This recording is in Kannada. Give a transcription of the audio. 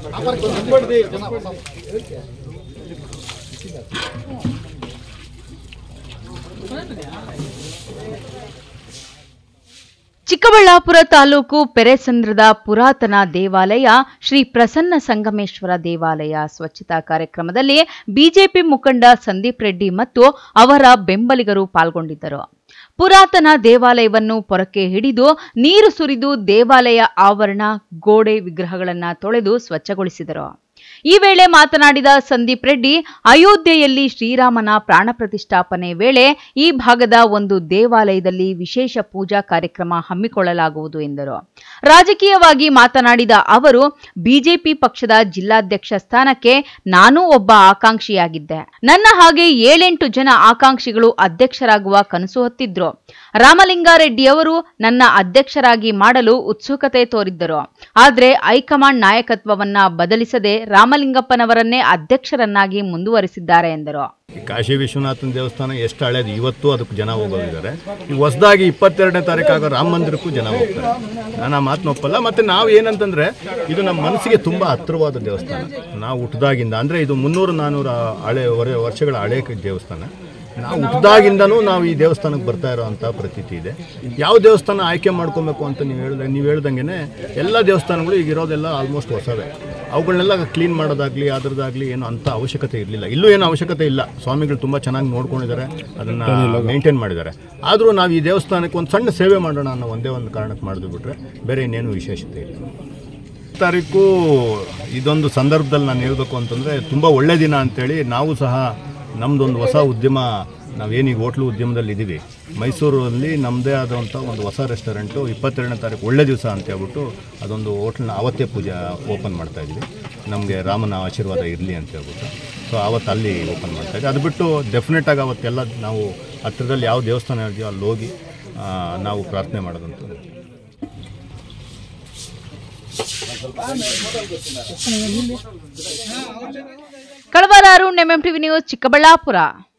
ಚಿಕ್ಕಬಳ್ಳಾಪುರ ತಾಲೂಕು ಪೆರೆಸಂದ್ರದ ಪುರಾತನ ದೇವಾಲಯ ಶ್ರೀ ಪ್ರಸನ್ನ ಸಂಗಮೇಶ್ವರ ದೇವಾಲಯ ಸ್ವಚ್ಛತಾ ಕಾರ್ಯಕ್ರಮದಲ್ಲಿ ಬಿಜೆಪಿ ಮುಖಂಡ ಸಂದೀಪ್ ರೆಡ್ಡಿ ಮತ್ತು ಅವರ ಬೆಂಬಲಿಗರು ಪಾಲ್ಗೊಂಡಿದ್ದರು ಪುರಾತನ ದೇವಾಲಯವನ್ನು ಪೊರಕೆ ಹಿಡಿದು ನೀರು ಸುರಿದು ದೇವಾಲಯ ಆವರಣ ಗೋಡೆ ವಿಗ್ರಹಗಳನ್ನು ತೊಳೆದು ಸ್ವಚ್ಛಗೊಳಿಸಿದರು ಈ ವೇಳೆ ಮಾತನಾಡಿದ ಸಂದೀಪ್ ರೆಡ್ಡಿ ಅಯೋಧ್ಯೆಯಲ್ಲಿ ಶ್ರೀರಾಮನ ಪ್ರಾಣ ಪ್ರತಿಷ್ಠಾಪನೆ ವೇಳೆ ಈ ಭಾಗದ ಒಂದು ದೇವಾಲಯದಲ್ಲಿ ವಿಶೇಷ ಪೂಜಾ ಕಾರ್ಯಕ್ರಮ ಹಮ್ಮಿಕೊಳ್ಳಲಾಗುವುದು ಎಂದರು ರಾಜಕೀಯವಾಗಿ ಮಾತನಾಡಿದ ಅವರು ಬಿಜೆಪಿ ಪಕ್ಷದ ಜಿಲ್ಲಾಧ್ಯಕ್ಷ ಸ್ಥಾನಕ್ಕೆ ನಾನೂ ಒಬ್ಬ ಆಕಾಂಕ್ಷಿಯಾಗಿದ್ದೆ ನನ್ನ ಹಾಗೆ ಏಳೆಂಟು ಜನ ಆಕಾಂಕ್ಷಿಗಳು ಅಧ್ಯಕ್ಷರಾಗುವ ಕನಸು ಹೊತ್ತಿದ್ರು ರಾಮಲಿಂಗಾರೆಡ್ಡಿ ಅವರು ನನ್ನ ಅಧ್ಯಕ್ಷರಾಗಿ ಮಾಡಲು ಉತ್ಸುಕತೆ ತೋರಿದ್ದರು ಆದರೆ ಹೈಕಮಾಂಡ್ ನಾಯಕತ್ವವನ್ನ ಬದಲಿಸದೆ ರಾಮಲಿಂಗಪ್ಪನವರನ್ನೇ ಅಧ್ಯಕ್ಷರನ್ನಾಗಿ ಮುಂದುವರಿಸಿದ್ದಾರೆ ಎಂದರು ಈ ಕಾಶಿ ವಿಶ್ವನಾಥನ ದೇವಸ್ಥಾನ ಎಷ್ಟು ಹಳೇದು ಇವತ್ತು ಅದಕ್ಕೆ ಜನ ಹೋಗೋದಿದ್ದಾರೆ ಈಗ ಹೊಸದಾಗಿ ಇಪ್ಪತ್ತೆರಡನೇ ತಾರೀಕು ಆಗೋ ರಾಮ ಮಂದಿರಕ್ಕೂ ಜನ ಹೋಗ್ತಾರೆ ನಾನು ಆ ಮಾತನ್ನ ಒಪ್ಪಲ್ಲ ಮತ್ತು ನಾವು ಏನಂತಂದರೆ ಇದು ನಮ್ಮ ಮನಸ್ಸಿಗೆ ತುಂಬ ಹತ್ತಿರವಾದ ದೇವಸ್ಥಾನ ನಾವು ಹುಟ್ಟಿದಾಗಿಂದ ಅಂದರೆ ಇದು ಮುನ್ನೂರು ನಾನ್ನೂರು ಹಳೆ ವರೆ- ವರ್ಷಗಳ ಹಳೆ ದೇವಸ್ಥಾನ ನಾವು ಹುಟ್ಟಿದಾಗಿಂದನೂ ನಾವು ಈ ದೇವಸ್ಥಾನಕ್ಕೆ ಬರ್ತಾ ಇರೋವಂಥ ಪ್ರತೀತಿ ಇದೆ ಯಾವ ದೇವಸ್ಥಾನ ಆಯ್ಕೆ ಮಾಡ್ಕೊಬೇಕು ಅಂತ ನೀವು ಹೇಳ್ದಂಗೆ ನೀವು ಹೇಳ್ದಂಗೆ ಎಲ್ಲ ದೇವಸ್ಥಾನಗಳು ಈಗ ಇರೋದೆಲ್ಲ ಆಲ್ಮೋಸ್ಟ್ ಹೊಸವೇ ಅವುಗಳನ್ನೆಲ್ಲ ಕ್ಲೀನ್ ಮಾಡೋದಾಗಲಿ ಅದರದ್ದಾಗಲಿ ಏನು ಅಂಥ ಅವಶ್ಯಕತೆ ಇರಲಿಲ್ಲ ಇಲ್ಲೂ ಏನು ಅವಶ್ಯಕತೆ ಇಲ್ಲ ಸ್ವಾಮಿಗಳು ತುಂಬ ಚೆನ್ನಾಗಿ ನೋಡ್ಕೊಂಡಿದ್ದಾರೆ ಅದನ್ನು ಮೇಂಟೈನ್ ಮಾಡಿದ್ದಾರೆ ಆದರೂ ನಾವು ಈ ದೇವಸ್ಥಾನಕ್ಕೆ ಒಂದು ಸಣ್ಣ ಸೇವೆ ಮಾಡೋಣ ಅನ್ನೋ ಒಂದೇ ಒಂದು ಕಾರಣಕ್ಕೆ ಮಾಡಿದ್ವಿ ಬಿಟ್ರೆ ಬೇರೆ ಇನ್ನೇನು ವಿಶೇಷತೆ ಇಲ್ಲ ತಾರೀಕು ಇದೊಂದು ಸಂದರ್ಭದಲ್ಲಿ ನಾನು ಹೇಳಬೇಕು ಅಂತಂದರೆ ತುಂಬ ಒಳ್ಳೆ ದಿನ ಅಂತೇಳಿ ನಾವು ಸಹ ನಮ್ಮದೊಂದು ಹೊಸ ಉದ್ಯಮ ನಾವೇನೀಗ ಹೋಟ್ಲು ಉದ್ಯಮದಲ್ಲಿ ಇದ್ದೀವಿ ಮೈಸೂರಲ್ಲಿ ನಮ್ಮದೇ ಆದಂಥ ಒಂದು ಹೊಸ ರೆಸ್ಟೋರೆಂಟು ಇಪ್ಪತ್ತೆರಡನೇ ತಾರೀಕು ಒಳ್ಳೆ ದಿವಸ ಅಂತ ಹೇಳ್ಬಿಟ್ಟು ಅದೊಂದು ಹೋಟ್ಲನ್ನ ಆವತ್ತೇ ಪೂಜೆ ಓಪನ್ ಮಾಡ್ತಾ ಇದ್ವಿ ನಮಗೆ ರಾಮನ ಆಶೀರ್ವಾದ ಇರಲಿ ಅಂತ ಹೇಳ್ಬಿಟ್ಟು ಸೊ ಆವತ್ತು ಅಲ್ಲಿ ಓಪನ್ ಮಾಡ್ತಾ ಇದ್ವಿ ಅದು ಬಿಟ್ಟು ಡೆಫಿನೆಟಾಗಿ ಅವತ್ತೆಲ್ಲ ನಾವು ಹತ್ತಿರದಲ್ಲಿ ಯಾವ ದೇವಸ್ಥಾನ ಇದೆಯೋ ಅಲ್ಲಿ ಹೋಗಿ ಆ, ನಾವು ಪ್ರಾರ್ಥನೆ ಮಾಡೋದಂತ ಕಳವರ Arun MM TV news Chikkaballapur